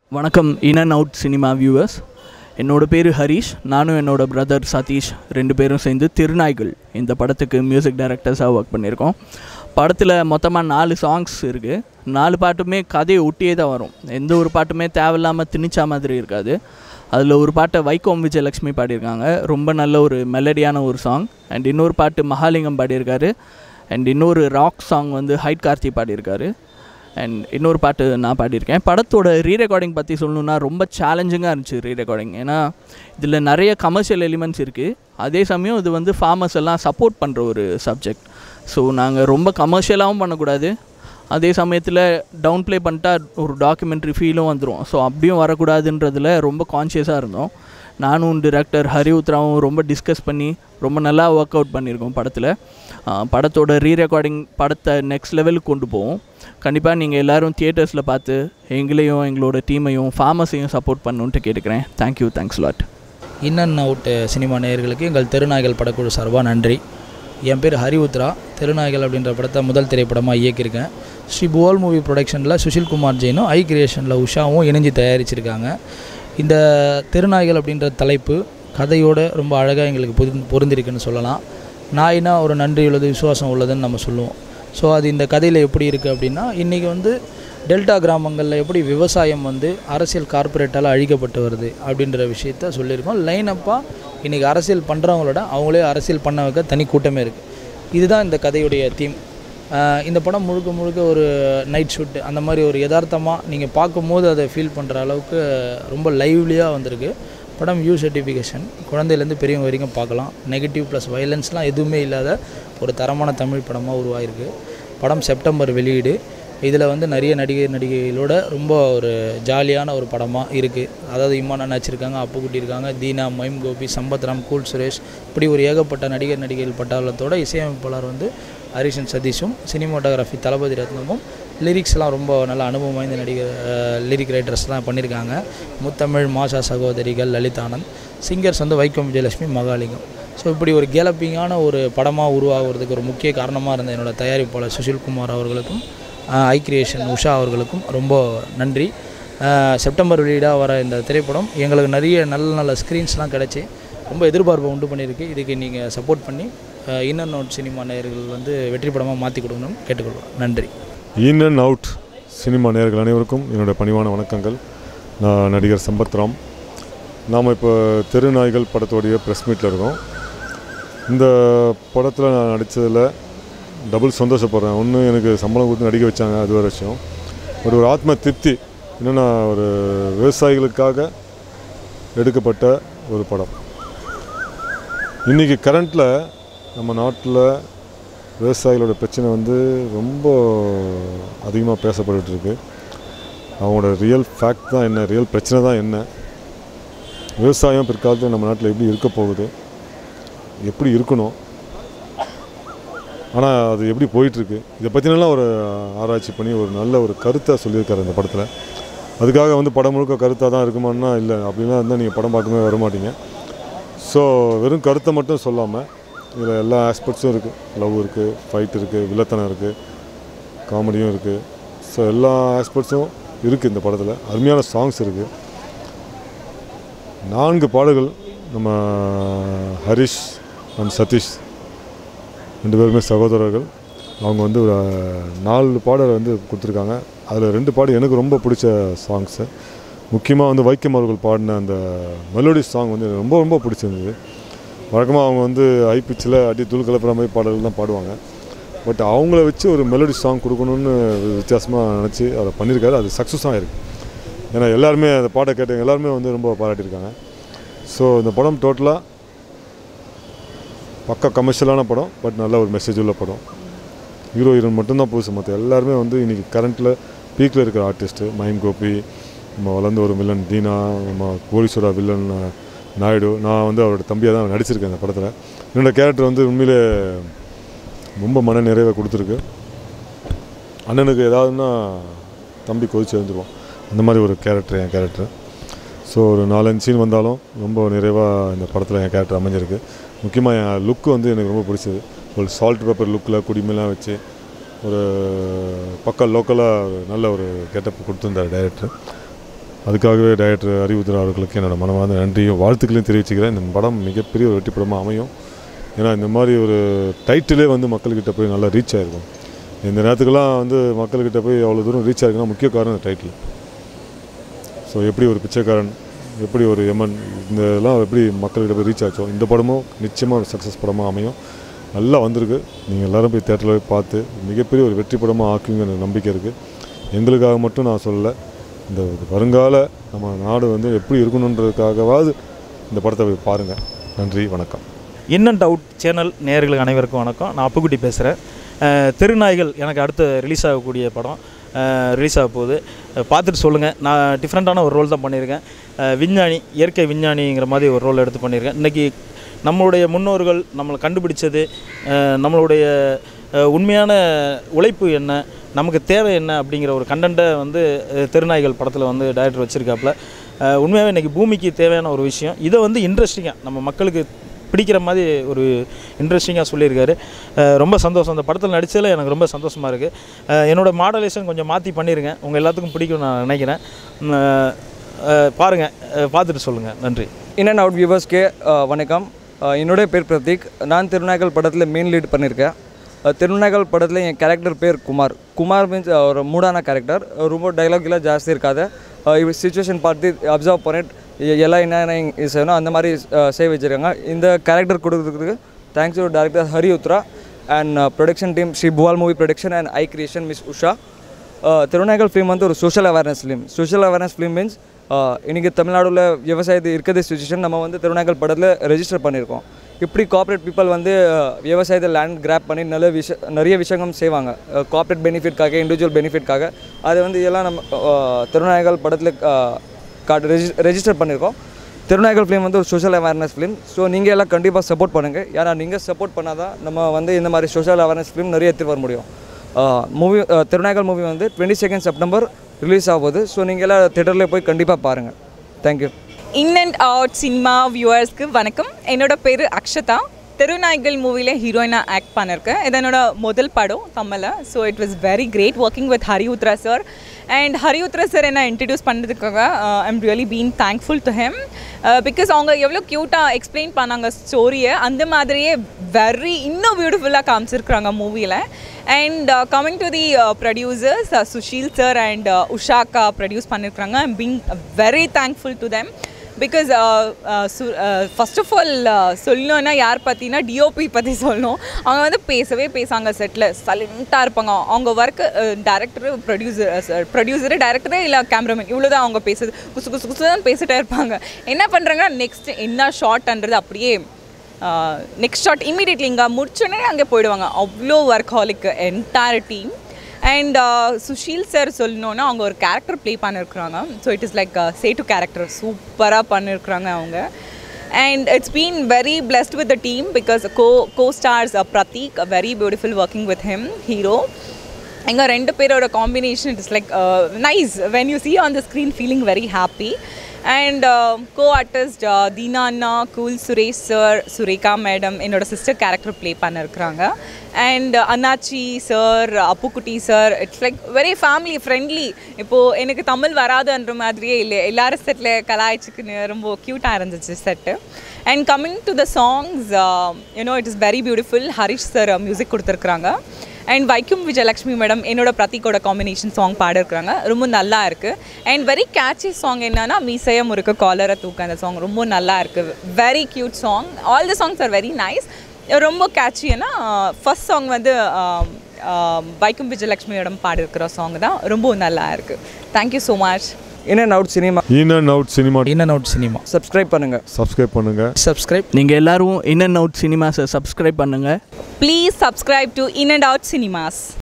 வணக்கம் in and out cinema viewers என்னோட பேர் ஹரீஷ் நானும் என்னோட பிரதர் சதீஷ் ரெண்டு பேரும் சேர்ந்து திருநாய்கள் இந்த படத்துக்கு மியூசிக் டைரக்டர்ஸாக ஒர்க் பண்ணியிருக்கோம் படத்தில் மொத்தமாக நாலு சாங்ஸ் இருக்குது நாலு பாட்டுமே கதையை ஒட்டியே தான் வரும் எந்த ஒரு பாட்டுமே தேவையில்லாமல் திணிச்சா மாதிரி இருக்காது அதில் ஒரு பாட்டை வைகோம் விஜயலக்ஷ்மி பாடியிருக்காங்க ரொம்ப நல்ல ஒரு மெலடியான ஒரு சாங் அண்ட் இன்னொரு பாட்டு மகாலிங்கம் பாடியிருக்காரு அண்ட் இன்னொரு ராக் சாங் வந்து ஹைட் கார்த்தி பாடியிருக்காரு அண்ட் இன்னொரு பாட்டு நான் பாடியிருக்கேன் படத்தோட ரீ ரெக்கார்டிங் பற்றி சொல்லணுன்னா ரொம்ப சேலஞ்சிங்காக இருந்துச்சு ரீ ரெக்கார்டிங் ஏன்னா இதில் நிறைய கமர்ஷியல் எலிமெண்ட்ஸ் இருக்குது அதே சமயம் இது வந்து ஃபார்மர்ஸ் எல்லாம் சப்போர்ட் பண்ணுற ஒரு சப்ஜெக்ட் ஸோ நாங்கள் ரொம்ப கமர்ஷியலாகவும் பண்ணக்கூடாது அதே சமயத்தில் டவுன் ப்ளே பண்ணிட்டா ஒரு டாக்குமெண்ட்ரி ஃபீலும் வந்துடும் ஸோ அப்படியும் வரக்கூடாதுன்றதில் ரொம்ப கான்ஷியஸாக இருந்தோம் நானும் டிரெக்டர் ஹரி உத்ராவும் ரொம்ப டிஸ்கஸ் பண்ணி ரொம்ப நல்லா ஒர்க் அவுட் பண்ணியிருக்கோம் படத்தில் படத்தோட ரீ ரெக்கார்டிங் படத்தை நெக்ஸ்ட் லெவலுக்கு கொண்டு போவோம் கண்டிப்பாக நீங்கள் எல்லோரும் தியேட்டர்ஸில் பார்த்து எங்களையும் எங்களோட டீமையும் ஃபார்மஸையும் சப்போர்ட் பண்ணணுன்ட்டு கேட்டுக்கிறேன் thank you thanks lot in and out cinema நேயர்களுக்கு எங்கள் தெருநாய்கள் படக்குழு சார்பாக நன்றி என் பேர் ஹரி உத்ரா தெருநாய்கள் அப்படின்ற படத்தை முதல் திரைப்படமாக இயக்கியிருக்கேன் ஸ்ரீ புவல் மூவி ப்ரொடக்ஷனில் சுஷில்குமார் ஜெயினும் ஐ கிரியேஷனில் உஷாவும் இணைஞ்சு தயாரிச்சிருக்காங்க இந்த தெருநாய்கள் அப்படின்ற தலைப்பு கதையோடு ரொம்ப அழகாக எங்களுக்கு பொரு பொருந்திருக்குன்னு சொல்லலாம் நாய்னா ஒரு நன்றி உள்ளது விசுவாசம் உள்ளதுன்னு நம்ம சொல்லுவோம் ஸோ அது இந்த கதையில் எப்படி இருக்குது அப்படின்னா இன்றைக்கி வந்து டெல்டா கிராமங்களில் எப்படி விவசாயம் வந்து அரசியல் கார்ப்பரேட்டால் அழிக்கப்பட்டு வருது அப்படின்ற விஷயத்த சொல்லியிருக்கோம் லைனப்பாக இன்றைக்கி அரசியல் பண்ணுறவங்களோட அவங்களே அரசியல் பண்ண வைக்க தனி கூட்டமே இருக்குது இதுதான் இந்த கதையுடைய தீம் இந்த படம் முழுக்க முழுக்க ஒரு நைட் ஷூட் அந்த மாதிரி ஒரு யதார்த்தமாக நீங்கள் பார்க்கும்போது அதை ஃபீல் பண்ணுற அளவுக்கு ரொம்ப லைவ்லியாக வந்திருக்கு படம் யூ சர்டிஃபிகேஷன் குழந்தையிலேருந்து பெரியவங்க வரைக்கும் பார்க்கலாம் நெகட்டிவ் ப்ளஸ் வயலன்ஸ்லாம் எதுவுமே இல்லாத ஒரு தரமான தமிழ் படமாக உருவாயிருக்கு படம் செப்டம்பர் வெளியீடு இதில் வந்து நிறைய நடிகர் நடிகைகளோட ரொம்ப ஒரு ஜாலியான ஒரு படமாக இருக்குது அதாவது இம்மான் அண்ணாச்சி இருக்காங்க அப்புக்குட்டி இருக்காங்க தீனா மைம் கோபி சம்பத்ராம் கூல் சுரேஷ் இப்படி ஒரு ஏகப்பட்ட நடிகர் நடிகைகள் பட்டாளத்தோட இசையமைப்பாளர் வந்து ஹரிஷன் சதீஷும் சினிமாட்டோகிராஃபி தளபதி ரத்னமும் லிரிக்ஸ்லாம் ரொம்ப நல்ல அனுபவம் வாய்ந்த நடிகர் லிரிக் ரைட்டர்ஸ்லாம் பண்ணியிருக்காங்க முத்தமிழ் மாஷா சகோதரிகள் லலிதானந்த் சிங்கர்ஸ் வந்து வைக்கம் விஜயலட்சுமி மகாலிங்கம் ஸோ இப்படி ஒரு கேலப்பிங்கான ஒரு படமாக உருவாகிறதுக்கு ஒரு முக்கிய காரணமாக இருந்த என்னோட தயாரிப்பாளர் சுஷில்குமார் அவர்களுக்கும் ஐ கிரியேஷன் உஷா அவர்களுக்கும் ரொம்ப நன்றி செப்டம்பர் வெளியீடாக வர இந்த திரைப்படம் எங்களுக்கு நிறைய நல்ல நல்ல ஸ்க்ரீன்ஸ்லாம் கிடச்சி ரொம்ப எதிர்பார்ப்பை உண்டு பண்ணியிருக்கு இதுக்கு நீங்கள் சப்போர்ட் பண்ணி இன் அண்ட் அவுட் சினிமா நேயர்கள் வந்து வெற்றி படமாக மாற்றி கொடுக்கணும்னு கேட்டுக்கொள்வோம் நன்றி இன் அண்ட் அவுட் சினிமா நேயர்கள் அனைவருக்கும் என்னோட பணிவான வணக்கங்கள் நான் நடிகர் சம்பத்ராம் நாம் இப்போ தெருநாய்கள் படத்தோடைய ப்ரெஸ் மீட்டில் இருக்கோம் இந்த படத்தில் நான் நடித்ததில் டபுள் சந்தோஷப்படுறேன் ஒன்று எனக்கு சம்பளம் கொடுத்து நடிக்க வச்சாங்க அது ஒரு விஷயம் பட் ஒரு ஆத்ம திருப்தி என்னென்னா ஒரு விவசாயிகளுக்காக எடுக்கப்பட்ட ஒரு படம் இன்றைக்கி கரண்ட்டில் நம்ம நாட்டில் விவசாயிகளோட பிரச்சனை வந்து ரொம்ப அதிகமாக பேசப்பட்டு இருக்கு அவங்களோட ரியல் ஃபேக்ட் தான் என்ன ரியல் பிரச்சனை தான் என்ன விவசாயம் பிற்காலத்தில் நம்ம நாட்டில் எப்படி இருக்க போகுது எப்படி இருக்கணும் ஆனால் அது எப்படி போயிட்டுருக்கு இதை பற்றினெல்லாம் ஒரு ஆராய்ச்சி பண்ணி ஒரு நல்ல ஒரு கருத்தை சொல்லியிருக்காரு இந்த படத்தில் அதுக்காக வந்து படம் முழுக்க கருத்தாக தான் இருக்குமான்னா இல்லை அப்படிலாம் இருந்தால் நீங்கள் படம் பார்க்கவே வர மாட்டீங்க ஸோ வெறும் கருத்தை மட்டும் சொல்லாமல் இதில் எல்லா ஆஸ்பெக்ட்ஸும் இருக்குது லவ் இருக்குது ஃபைட் இருக்குது வில்லத்தனம் இருக்குது காமெடியும் இருக்குது ஸோ எல்லா ஆஸ்பெக்ட்ஸும் இருக்குது இந்த படத்தில் அருமையான சாங்ஸ் இருக்குது நான்கு பாடல்கள் நம்ம ஹரிஷ் அண்ட் சதீஷ் ரெண்டு பேருமே சகோதரர்கள் அவங்க வந்து ஒரு நாலு பாடல் வந்து கொடுத்துருக்காங்க அதில் ரெண்டு பாடு எனக்கு ரொம்ப பிடிச்ச சாங்ஸு முக்கியமாக வந்து வைக்கம் அவர்கள் பாடின அந்த மெலோடி சாங் வந்து எனக்கு ரொம்ப ரொம்ப பிடிச்சிருந்தது வழக்கமாக அவங்க வந்து ஹை பிச்சில் அடி தூள் கலப்புற மாதிரி பாடல்கள் தான் பாடுவாங்க பட் அவங்கள வச்சு ஒரு மெலோடி சாங் கொடுக்கணுன்னு வித்தியாசமாக நினச்சி அதை பண்ணியிருக்காரு அது சக்ஸஸ் ஆகிருக்கு ஏன்னா எல்லாருமே அந்த பாட்டை கேட்டவங்க எல்லாருமே வந்து ரொம்ப பாராட்டியிருக்காங்க ஸோ இந்த படம் டோட்டலாக பக்கா கமர்ஷியலான படம் பட் நல்ல ஒரு மெசேஜ் உள்ள படம் ஹீரோ ஹீரோயின் மட்டும்தான் புதுசு மற்ற எல்லாருமே வந்து இன்றைக்கி கரண்ட்டில் பீக்கில் இருக்கிற ஆர்டிஸ்ட்டு மைம் கோபி நம்ம வளர்ந்த ஒரு வில்லன் தீனா நம்ம கோலீஸ்வரா வில்லன் நாயுடு நான் வந்து அவரோட தம்பியாக தான் நடிச்சிருக்கேன் இந்த படத்தில் என்னோடய கேரக்டர் வந்து உண்மையிலே ரொம்ப மன நிறைவை கொடுத்துருக்கு அண்ணனுக்கு ஏதாவதுன்னா தம்பி கொதிச்சு எழுந்துருவான் அந்த மாதிரி ஒரு கேரக்டர் என் கேரக்டர் ஸோ ஒரு நாலஞ்சு சீன் வந்தாலும் ரொம்ப நிறைவாக இந்த படத்தில் என் கேரக்டர் அமைஞ்சிருக்கு முக்கியமாக என் லுக்கு வந்து எனக்கு ரொம்ப பிடிச்சது ஒரு சால்ட் பேப்பர் லுக்கில் குடிமையெல்லாம் வச்சு ஒரு பக்கம் லோக்கலாக நல்ல ஒரு கெட்டப் கொடுத்துருந்தார் டைரக்டர் அதுக்காகவே டைரக்டர் அறிவுத்திரா அவர்களுக்கு என்னோட மனமார்ந்த நன்றியும் வாழ்த்துக்களையும் தெரிவிச்சுக்கிறேன் இந்த படம் மிகப்பெரிய ஒரு வெற்றி படமாக அமையும் ஏன்னா இந்த மாதிரி ஒரு டைட்டிலே வந்து மக்கள்கிட்ட போய் நல்லா ரீச் ஆகிருக்கும் இந்த நேரத்துக்கெல்லாம் வந்து மக்கள்கிட்ட போய் அவ்வளோ தூரம் ரீச் ஆகிருக்குன்னா முக்கிய காரணம் இந்த டைட்டில் ஸோ எப்படி ஒரு பிச்சைக்காரன் எப்படி ஒரு எமன் இந்த இதெல்லாம் எப்படி மக்கள்கிட்ட போய் ரீச் ஆச்சோ இந்த படமும் நிச்சயமாக ஒரு சக்ஸஸ் படமாக அமையும் நல்லா வந்திருக்கு நீங்கள் எல்லாரும் போய் தேட்டரில் போய் பார்த்து மிகப்பெரிய ஒரு வெற்றி படமாக ஆக்குங்கிற நம்பிக்கை இருக்குது எங்களுக்காக மட்டும் நான் சொல்லலை இந்த வருங்கால நம்ம நாடு வந்து எப்படி இருக்கணுன்றதுக்காகவாவது இந்த படத்தை போய் பாருங்கள் நன்றி வணக்கம் இன் அண்ட் அவுட் சேனல் நேயர்களுக்கு அனைவருக்கும் வணக்கம் நான் அப்புக்குட்டி பேசுகிறேன் திருநாய்கள் எனக்கு அடுத்து ரிலீஸ் ஆகக்கூடிய படம் ரிலீஸ் ஆக போகுது அஹ் பார்த்துட்டு சொல்லுங்கள் நான் டிஃப்ரெண்ட்டான ஒரு ரோல் தான் பண்ணியிருக்கேன் அஹ் விஞ்ஞானி இயற்கை விஞ்ஞானிங்கிற மாதிரி ஒரு ரோல் எடுத்து பண்ணியிருக்கேன் இன்றைக்கி நம்மளுடைய முன்னோர்கள் நம்மளை கண்டுபிடிச்சது அஹ் நம்மளுடைய அஹ் உண்மையான உழைப்பு என்ன நமக்கு தேவை என்ன அப்படிங்கிற ஒரு கண்டென்ட்டை வந்து அஹ் திருநாய்கள் படத்தில் வந்து டைரக்டர் வச்சுருக்காப்புல உண்மையாகவே இன்றைக்கி பூமிக்கு தேவையான ஒரு விஷயம் இதை வந்து இன்ட்ரெஸ்டிங்காக நம்ம மக்களுக்கு பிடிக்கிற மாதிரி ஒரு இன்ட்ரெஸ்டிங்காக சொல்லியிருக்காரு அஹ் ரொம்ப சந்தோஷம் அந்த படத்தில் நடித்ததில் எனக்கு ரொம்ப சந்தோஷமாக இருக்குது என்னோடய மாடலேஷன் கொஞ்சம் மாற்றி பண்ணியிருக்கேன் உங்கள் எல்லாத்துக்கும் பிடிக்கும் நான் நினைக்கிறேன் பாருங்கள் பார்த்துட்டு சொல்லுங்கள் நன்றி இன் அண்ட் அவுட் வியூவர்ஸ்க்கு வணக்கம் அஹ் என்னுடைய பேர் பிரதீக் நான் திருநாயகல் படத்தில் மெயின் லீட் பண்ணியிருக்கேன் அஹ் திருநாயகல் படத்தில் என் கேரக்டர் பேர் குமார் குமார் மீன்ஸ் ஒரு மூடான கேரக்டர் ரொம்ப டைலாக் எல்லாம் ஜாஸ்தி இருக்காது சுச்சுவேஷன் பார்த்து அப்சர்வ் பண்ணிட்டு எ- எல்லாம் என்னென்ன செய்யணும் அந்த மாதிரி அஹ், செய்ய வச்சுருக்காங்க இந்த கேரக்டர் கொடுக்கறதுக்கு thanks to director Hari Uthra and production team Sri புவால் movie production and I creation miss Usha திருநாயகல் ஃபிலிம் வந்து ஒரு social awareness film social awareness film means இன்றைக்கி தமிழ்நாடுல விவசாயத்து இருக்கிற சுச்சுவேஷன் நம்ம வந்து திருநாயகல் படத்தில் ரெஜிஸ்டர் பண்ணியிருக்கோம் இப்படி கார்ப்பரேட் பீப்பிள் வந்து அஹ், விவசாயத்தை லேண்ட் கிராப் பண்ணி நல்ல விஷ நிறைய விஷயங்கள் செய்வாங்க கார்ப்பரேட் பெனிஃபிட்காக இண்டிவிஜுவல் பெனிஃபிட்காக அதை வந்து எல்லாம் நம்ம அஹ், திருநாயகல் படத்தில் கார்டு ரெஜி ரெஜிஸ்டர் பண்ணியிருக்கோம் திருநாயகல் ஃபிலிம் வந்து ஒரு சோஷியல் அவேர்னஸ் ஃபிலிம் ஸோ நீங்கள் எல்லாம் கண்டிப்பாக சப்போர்ட் பண்ணுங்கள் ஏன்னா நீங்கள் சப்போர்ட் பண்ணால் தான் நம்ம வந்து இந்த மாதிரி சோஷியல் அவேர்னஸ் ஃபிலிம் நிறைய எடுத்துகிட்டு வர முடியும் மூவி திருநாயகல் மூவி வந்து டுவெண்ட்டி செகண்ட் செப்டம்பர் ரிலீஸ் ஆகுது ஸோ நீங்கள் எல்லாம் தேட்டரில் போய் கண்டிப்பாக பாருங்கள் thank you in and out cinema வியூவர்ஸ்க்கு வணக்கம் என்னோட பேர் அக்ஷதா திருநாய்கள் மூவியில் ஹீரோயினாக ஆக்ட் பண்ணியிருக்கேன் இது என்னோட முதல் படம் தமிழில் so it was very great working with Hari Uthra sir and Hari Uthra sir என்ன இன்ட்ரடியூஸ் பண்ணதுக்காக I'm really been thankful to him because அவங்க எவ்வளோ க்யூட்டாக எக்ஸ்பிளைன் பண்ணாங்க ஸ்டோரியை அந்த மாதிரியே வெரி இன்னும் பியூட்டிஃபுல்லாக காமிச்சிருக்கிறாங்க மூவியில் and coming to the producers Sushil sir and உஷாக்கா ப்ரொடியூஸ் பண்ணியிருக்கிறாங்க I'm being very thankful to them because first of all சொல்லணும்னா யார் பற்றினா டிஓபி பற்றி சொல்லணும் அவங்க வந்து பேசவே பேசாங்க செட்டில் சைலண்ட்டாக இருப்பாங்க அவங்க work director producer producer director இல்லை கேமராமேன் இவ்வளோ தான் அவங்க பேசுது குசு குசு குசு தான் பேசிட்டே இருப்பாங்க என்ன பண்ணுறாங்கன்னா நெக்ஸ்ட் என்ன ஷார்ட்ன்றது அப்படியே நெக்ஸ்ட் ஷாட் இமீடியட்லி இங்கே முடிச்சோடனே அங்கே போயிடுவாங்க அவ்வளோ workaholic entire team and Sushil sir சொல்லணுன்னா அவங்க ஒரு கேரக்டர் ப்ளே பண்ணியிருக்கிறாங்க ஸோ இட் இஸ் லைக் சேட்டு கேரக்டர் சூப்பராக பண்ணியிருக்கிறாங்க அவங்க and it's been very blessed with the team because co co stars Prateek very beautiful working with him hero எங்கள் ரெண்டு பேரோட combination it is like nice when you see on the screen feeling very happy and co artist Dheena அண்ணா cool Suresh sir Surekha madam என்னோட sister character play பண்ணிருக்கிறாங்க and அண்ணாச்சி sir Appukutty sir it's like very family friendly இப்போது எனக்கு தமிழ் வராதுன்ற மாதிரியே இல்லை எல்லாரும் settle கலாய்ச்சிக்குன்னு ரொம்ப க்யூட்டாக இருந்துச்சு set and coming to the songs you know it is very beautiful Harish sir music கொடுத்துருக்குறாங்க அண்ட் வைக்கும் விஜயலக்ஷ்மி மேடம் என்னோட பிரதீக்கோட காம்பினேஷன் சாங் பாடிருக்கிறாங்க ரொம்ப நல்லா இருக்குது அண்ட் வெரி கேட்சி சாங் என்னன்னா மீசைய முறுக்கு காலரை தூக்க அந்த சாங் ரொம்ப நல்லா இருக்குது very cute song all the songs are very nice ரொம்ப கேட்சின்னா ஃபர்ஸ்ட் சாங் வந்து ஆம், ஆம், வைக்கும் விஜயலக்ஷ்மியோட பாடிருக்கிற சாங் தான் ரொம்ப நல்லா இருக்குது thank you so much in and out cinema in and out cinema in and out cinema subscribe பண்ணுங்கள் சப்ஸ்கிரைப் பண்ணுங்கள் சப்ஸ்கிரைப் நீங்கள் எல்லாரும் இன் அண்ட் அவுட் சினிமாஸை சப்ஸ்கிரைப் பண்ணுங்கள் please subscribe to in and out cinemas